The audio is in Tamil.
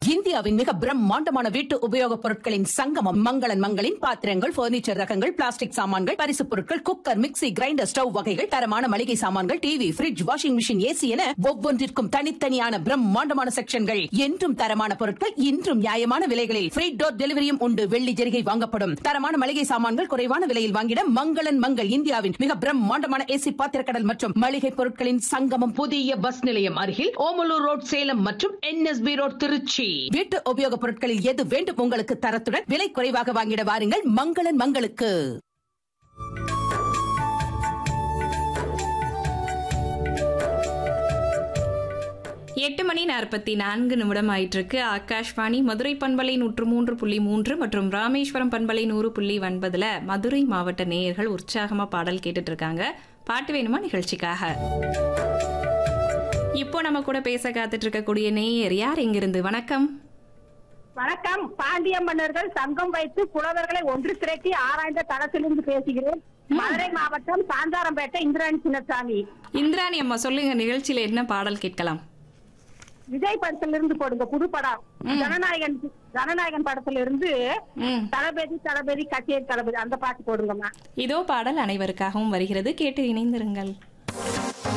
இந்தியாவின் மிக பிரம்மாண்டமான வீட்டு உபயோகப் பொருட்களின் சங்கமம் மங்களன் மங்களின் பாத்திரங்கள் பர்னிச்சர் ரகங்கள் பிளாஸ்டிக் சாமான்கள் பரிசுப் பொருட்கள் குக்கர் மிக்ஸி கிரைண்டர் ஸ்டவ் வகைகள் தரமான மளிகை சாமான்கள் TV fridge washing machine AC என ஒவ்வொன்றிற்கும் தனித்தனியான பிரம்மாண்டமான செக்ஷன்கள் என்றும் தரமான பொருட்கள் இன்றும் நியாயமான விலைகளில் ஃப்ரீ டோர் டெலிவரியும் உண்டு வெள்ளி ஜெரிகை வாங்கப்படும் தரமான மளிகை சாமான்கள் குறைவான விலையில் வாங்கிட மங்களன் மங்கள் இந்தியாவின் மிக பிரம்மாண்டமான ஏசி பாத்திரக்கடல் மற்றும் மளிகை பொருட்களின் சங்கமம் புதிய பஸ் நிலையம் அருகில் ஓமலூர் ரோட் சேலம் மற்றும் என்எஸ்பி ரோட் திருச்சி வீட்டு உபயோகப் பொருட்களில் எது வேண்டும் உங்களுக்கு தரத்துடன் விலை குறைவாக வாங்கிட வாருங்கள் மங்களன் மங்களுக்கு எட்டு மணி நாற்பத்தி நான்கு நிமிடம் ஆயிட்டிருக்கு ஆகாஷ்வாணி மதுரை பண்பலை நூற்று மூன்று புள்ளி மூன்று மற்றும் ராமேஸ்வரம் பண்பலை நூறு புள்ளி ஒன்பதுல மதுரை மாவட்ட நேயர்கள் உற்சாகமா பாடல் கேட்டுட்டு இருக்காங்க பாட்டு வேணுமா நிகழ்ச்சிக்காக இப்போ நம்ம கூட பேச காத்துட்டு இருக்கக்கூடிய நேயர் யார் இங்கிருந்து வணக்கம் வணக்கம் பாண்டிய மன்னர்கள் சங்கம் வைத்து புலவர்களை ஒன்று திரட்டி ஆராய்ந்த தளத்திலிருந்து பேசுகிறேன் மதுரை மாவட்டம் சாந்தாரம்பேட்டை இந்திராணி சின்னசாமி இந்திராணி அம்மா சொல்லுங்க நிகழ்ச்சியில என்ன பாடல் கேட்கலாம் விஜய் படத்துல இருந்து போடுங்க புது படம் ஜனநாயகன் ஜனநாயகன் படத்துல இருந்து ம் தளபதி தளபதி கச்சேரி தளபதி அந்த பாட்டு போடுங்கம்மா இதோ பாடல் அனைவருக்காகவும் வருகிறது கேட்டு இணைந்திருங்கள்